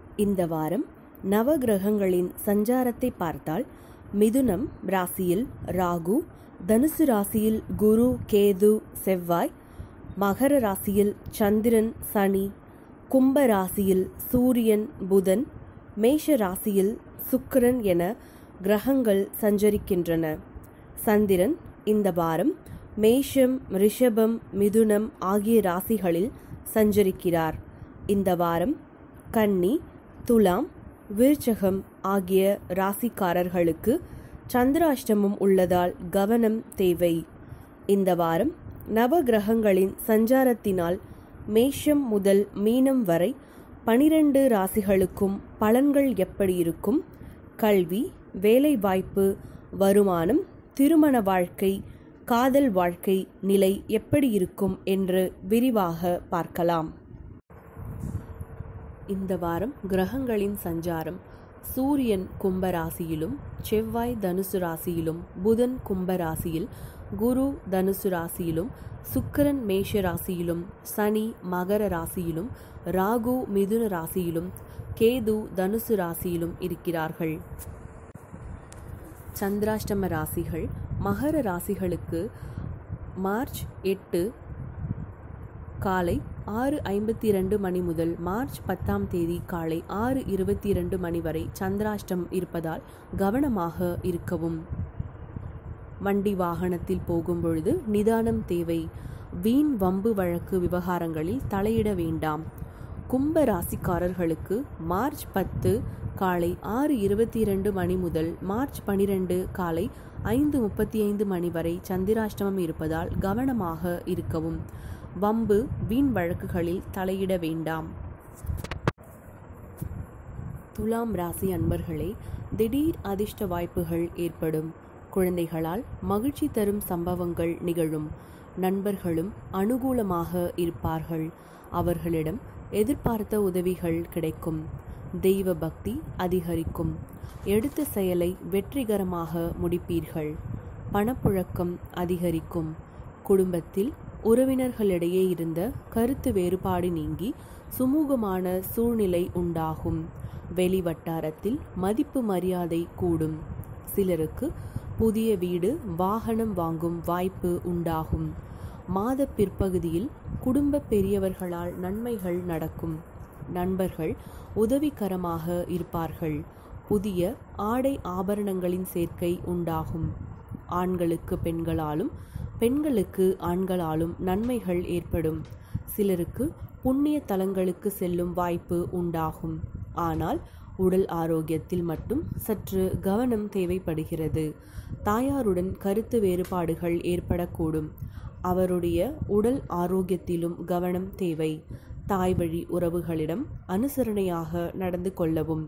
இந்த வாரம் நவகிரகங்களின் சஞ்சாரத்தை பார்த்தால் மிதுனம் ராசியில் ராகு தனுசு ராசியில் குரு கேது செவ்வாய் மகர ராசியில் சந்திரன் சனி கும்ப ராசியில் சூரியன் புதன் மேஷ ராசியில் சுக்கிரன் என கிரகங்கள் சஞ்சரிக்கின்றன சந்திரன் இந்த வாரம் மேஷம் ரிஷபம் மிதுனம் ஆகிய ராசிகளில் சஞ்சரிக்கிறார் இந்த வாரம் கன்னி துலாம் விருச்சகம் ஆகிய ராசிக்காரர்களுக்கு சந்திராஷ்டமம் உள்ளதால் கவனம் தேவை இந்த வாரம் நவகிரகங்களின் சஞ்சாரத்தினால் மேஷம் முதல் மீனம் வரை பனிரெண்டு ராசிகளுக்கும் பலன்கள் எப்படி இருக்கும் கல்வி வேலைவாய்ப்பு வருமானம் திருமண வாழ்க்கை காதல் வாழ்க்கை நிலை எப்படி இருக்கும் என்று விரிவாக பார்க்கலாம் இந்த வாரம் கிரகங்களின் சஞ்சாரம் சூரியன் கும்ப ராசியிலும் செவ்வாய் தனுசு ராசியிலும் புதன் கும்ப ராசியில் குரு தனுசு ராசியிலும் சுக்கிரன் மேஷ ராசியிலும் சனி மகர ராசியிலும் ராகு மிதுன ராசியிலும் கேது தனுசு ராசியிலும் இருக்கிறார்கள் சந்திராஷ்டம ராசிகள் மகர ராசிகளுக்கு மார்ச் எட்டு காலை ஆறு ஐம்பத்தி இரண்டு மணி முதல் மார்ச் பத்தாம் தேதி காலை ஆறு இருபத்தி இரண்டு மணி வரை சந்திராஷ்டம் இருப்பதால் கவனமாக இருக்கவும் வண்டி வாகனத்தில் போகும் பொழுது நிதானம் தேவை வீண் வம்பு வழக்கு விவகாரங்களில் தலையிட வேண்டாம் கும்ப ராசிக்காரர்களுக்கு மார்ச் பத்து காலை ஆறு இருபத்தி இரண்டு மணி முதல் மார்ச் பனிரெண்டு காலை ஐந்து முப்பத்தி ஐந்து மணி வரை சந்திராஷ்டமம் இருப்பதால் கவனமாக இருக்கவும் வம்பு வீண் வழக்குகளில் தலையிட வேண்டாம் துலாம் ராசி அன்பர்களே திடீர் அதிர்ஷ்ட வாய்ப்புகள் ஏற்படும் குழந்தைகளால் மகிழ்ச்சி தரும் சம்பவங்கள் நிகழும் நண்பர்களும் அனுகூலமாக இருப்பார்கள் அவர்களிடம் எதிர்பார்த்த உதவிகள் கிடைக்கும் தெய்வ பக்தி அதிகரிக்கும் எடுத்த செயலை வெற்றிகரமாக முடிப்பீர்கள் பணப்புழக்கம் அதிகரிக்கும் குடும்பத்தில் உறவினர்களிடையே இருந்த கருத்து வேறுபாடு நீங்கி சுமூகமான சூழ்நிலை உண்டாகும் வெளி வட்டாரத்தில் மதிப்பு மரியாதை கூடும் சிலருக்கு புதிய வீடு வாகனம் வாங்கும் வாய்ப்பு உண்டாகும் மாத பிற்பகுதியில் குடும்ப பெரியவர்களால் நன்மைகள் நடக்கும் நண்பர்கள் உதவிகரமாக இருப்பார்கள் புதிய ஆடை ஆபரணங்களின் சேர்க்கை உண்டாகும் ஆண்களுக்கு பெண்களாலும் பெண்களுக்கு ஆண்களாலும் நன்மைகள் ஏற்படும் சிலருக்கு புண்ணிய தலங்களுக்கு செல்லும் வாய்ப்பு உண்டாகும் ஆனால் உடல் ஆரோக்கியத்தில் மட்டும் சற்று கவனம் தேவைப்படுகிறது தாயாருடன் கருத்து வேறுபாடுகள் ஏற்படக்கூடும் அவருடைய உடல் ஆரோக்கியத்திலும் கவனம் தேவை தாய் வழி உறவுகளிடம் அனுசரணையாக நடந்து கொள்ளவும்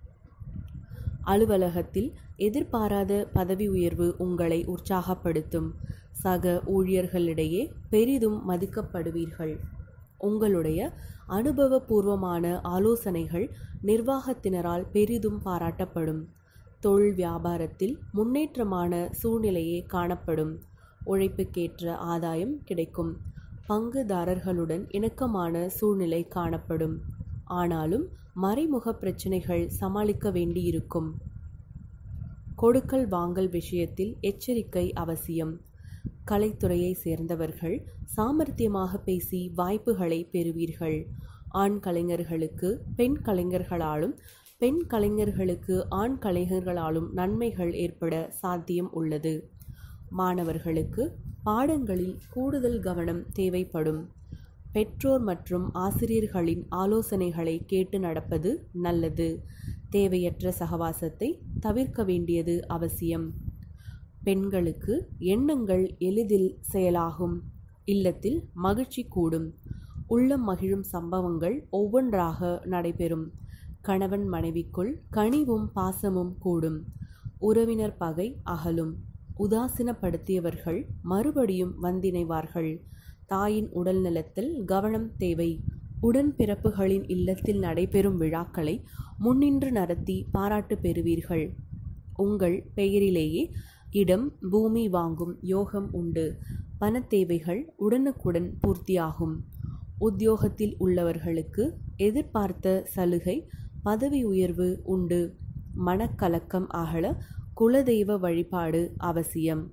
அலுவலகத்தில் எதிர்பாராத பதவி உயர்வு உங்களை உற்சாகப்படுத்தும் சக ஊழியர்களிடையே பெரிதும் மதிக்கப்படுவீர்கள் உங்களுடைய அனுபவபூர்வமான ஆலோசனைகள் நிர்வாகத்தினரால் பெரிதும் பாராட்டப்படும் தொழில் வியாபாரத்தில் முன்னேற்றமான சூழ்நிலையே காணப்படும் உழைப்புக்கேற்ற ஆதாயம் கிடைக்கும் பங்குதாரர்களுடன் இணக்கமான சூழ்நிலை காணப்படும் ஆனாலும் மறைமுக பிரச்சனைகள் சமாளிக்க வேண்டியிருக்கும் கொடுக்கல் வாங்கல் விஷயத்தில் எச்சரிக்கை அவசியம் கலைத்துறையை சேர்ந்தவர்கள் சாமர்த்தியமாக பேசி வாய்ப்புகளை பெறுவீர்கள் ஆண் கலைஞர்களுக்கு பெண் கலைஞர்களாலும் பெண் கலைஞர்களுக்கு ஆண் கலைஞர்களாலும் நன்மைகள் ஏற்பட சாத்தியம் உள்ளது மாணவர்களுக்கு பாடங்களில் கூடுதல் கவனம் தேவைப்படும் பெற்றோர் மற்றும் ஆசிரியர்களின் ஆலோசனைகளை கேட்டு நடப்பது நல்லது தேவையற்ற சகவாசத்தை தவிர்க்க வேண்டியது அவசியம் பெண்களுக்கு எண்ணங்கள் எளிதில் செயலாகும் இல்லத்தில் மகிழ்ச்சி கூடும் உள்ளம் மகிழும் சம்பவங்கள் ஒவ்வொன்றாக நடைபெறும் கணவன் மனைவிக்குள் கனிவும் பாசமும் கூடும் உறவினர் பகை அகலும் உதாசீனப்படுத்தியவர்கள் மறுபடியும் வந்திணைவார்கள் தாயின் உடல் நலத்தில் கவனம் தேவை உடன்பிறப்புகளின் இல்லத்தில் நடைபெறும் விழாக்களை முன்னின்று நடத்தி பாராட்டு பெறுவீர்கள் உங்கள் பெயரிலேயே இடம் பூமி வாங்கும் யோகம் உண்டு பணத் தேவைகள் உடனுக்குடன் பூர்த்தியாகும் உத்தியோகத்தில் உள்ளவர்களுக்கு எதிர்பார்த்த சலுகை பதவி உயர்வு உண்டு மனக்கலக்கம் அகல குலதெய்வ வழிபாடு அவசியம்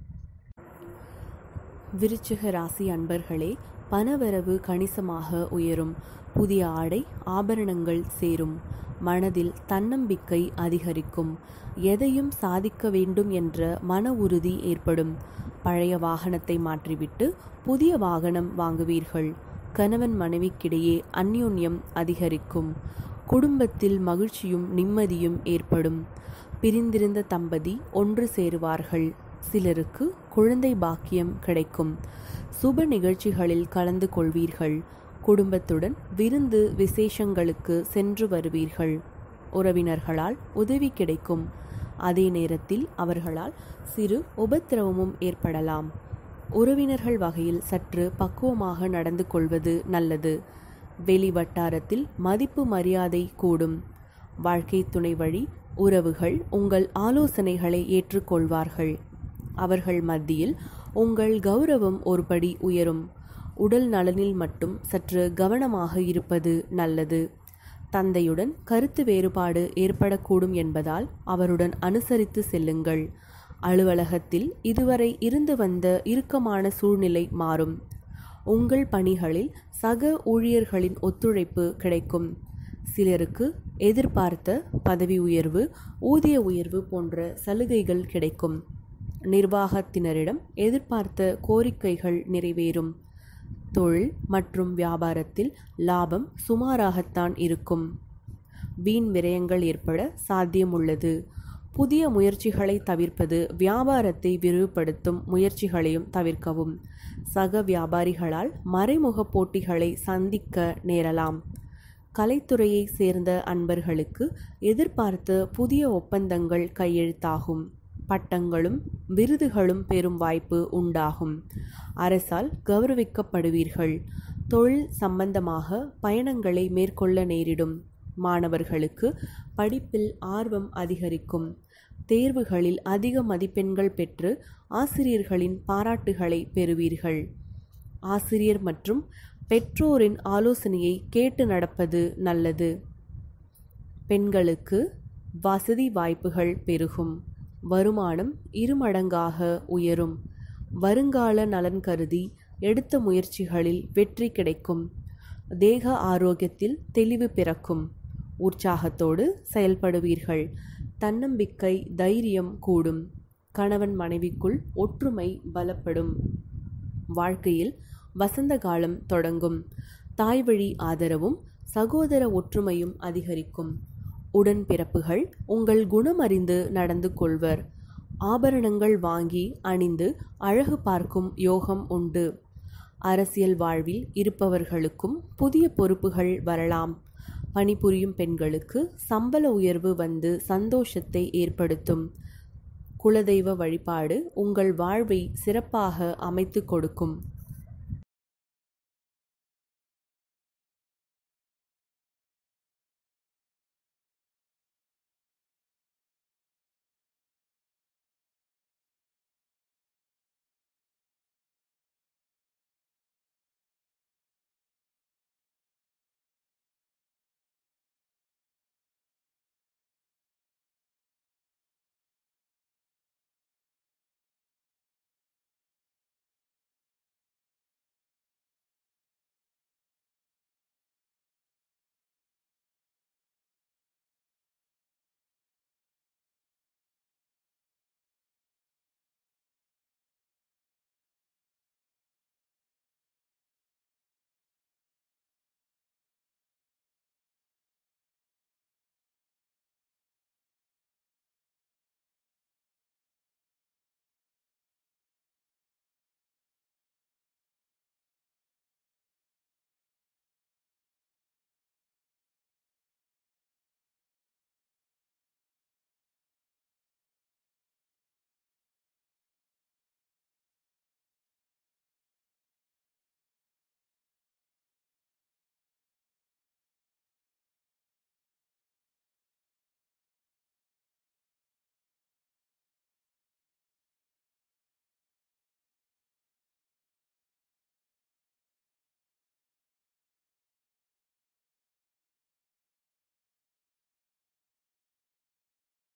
விருச்சிக ராசி அன்பர்களே பணவரவு கணிசமாக உயரும் புதிய ஆடை ஆபரணங்கள் சேரும் மனதில் தன்னம்பிக்கை அதிகரிக்கும் எதையும் சாதிக்க வேண்டும் என்ற மன உறுதி ஏற்படும் பழைய வாகனத்தை மாற்றிவிட்டு புதிய வாகனம் வாங்குவீர்கள் கணவன் மனைவிக்கிடையே அந்யோன்யம் அதிகரிக்கும் குடும்பத்தில் மகிழ்ச்சியும் நிம்மதியும் ஏற்படும் பிரிந்திருந்த தம்பதி ஒன்று சேருவார்கள் சிலருக்கு குழந்தை பாக்கியம் கிடைக்கும் சுப நிகழ்ச்சிகளில் கலந்து கொள்வீர்கள் குடும்பத்துடன் விருந்து விசேஷங்களுக்கு சென்று வருவீர்கள் உறவினர்களால் உதவி கிடைக்கும் அதே நேரத்தில் அவர்களால் சிறு உபத்திரவமும் ஏற்படலாம் உறவினர்கள் வகையில் சற்று பக்குவமாக நடந்து கொள்வது நல்லது வெளி வட்டாரத்தில் மதிப்பு மரியாதை கூடும் வாழ்க்கை துணை வழி உறவுகள் உங்கள் ஆலோசனைகளை ஏற்றுக்கொள்வார்கள் அவர்கள் மத்தியில் உங்கள் கௌரவம் ஒருபடி உயரும் உடல் நலனில் மட்டும் சற்று கவனமாக இருப்பது நல்லது தந்தையுடன் கருத்து வேறுபாடு ஏற்படக்கூடும் என்பதால் அவருடன் அனுசரித்து செல்லுங்கள் அலுவலகத்தில் இதுவரை இருந்து வந்த இறுக்கமான சூழ்நிலை மாறும் உங்கள் பணிகளில் சக ஊழியர்களின் ஒத்துழைப்பு கிடைக்கும் சிலருக்கு எதிர்பார்த்த பதவி உயர்வு ஊதிய உயர்வு போன்ற சலுகைகள் கிடைக்கும் நிர்வாகத்தினரிடம் எதிர்பார்த்த கோரிக்கைகள் நிறைவேறும் தொழில் மற்றும் வியாபாரத்தில் லாபம் சுமாராகத்தான் இருக்கும் வீண் விரயங்கள் ஏற்பட சாத்தியமுள்ளது புதிய முயற்சிகளை தவிர்ப்பது வியாபாரத்தை விரிவுபடுத்தும் முயற்சிகளையும் தவிர்க்கவும் சக வியாபாரிகளால் மறைமுக போட்டிகளை சந்திக்க நேரலாம் கலைத்துறையை சேர்ந்த அன்பர்களுக்கு எதிர்பார்த்த புதிய ஒப்பந்தங்கள் கையெழுத்தாகும் பட்டங்களும் விருதுகளும் பெறும் வாய்ப்பு உண்டாகும் அரசால் கௌரவிக்கப்படுவீர்கள் தொழில் சம்பந்தமாக பயணங்களை மேற்கொள்ள நேரிடும் மாணவர்களுக்கு படிப்பில் ஆர்வம் அதிகரிக்கும் தேர்வுகளில் அதிக மதிப்பெண்கள் பெற்று ஆசிரியர்களின் பாராட்டுகளை பெறுவீர்கள் ஆசிரியர் மற்றும் பெற்றோரின் ஆலோசனையை கேட்டு நடப்பது நல்லது பெண்களுக்கு வசதி வாய்ப்புகள் பெருகும் வருமானம் இருமடங்காக உயரும் வருங்கால நலன் கருதி எடுத்த முயற்சிகளில் வெற்றி கிடைக்கும் தேக ஆரோக்கியத்தில் தெளிவு பிறக்கும் உற்சாகத்தோடு செயல்படுவீர்கள் தன்னம்பிக்கை தைரியம் கூடும் கணவன் மனைவிக்குள் ஒற்றுமை பலப்படும் வாழ்க்கையில் வசந்த காலம் தொடங்கும் தாய்வழி ஆதரவும் சகோதர ஒற்றுமையும் அதிகரிக்கும் உடன்பிறப்புகள் உங்கள் குணம் அறிந்து நடந்து கொள்வர் ஆபரணங்கள் வாங்கி அணிந்து அழகு பார்க்கும் யோகம் உண்டு அரசியல் வாழ்வில் இருப்பவர்களுக்கும் புதிய பொறுப்புகள் வரலாம் பணிபுரியும் பெண்களுக்கு சம்பள உயர்வு வந்து சந்தோஷத்தை ஏற்படுத்தும் குலதெய்வ வழிபாடு உங்கள் வாழ்வை சிறப்பாக அமைத்து கொடுக்கும்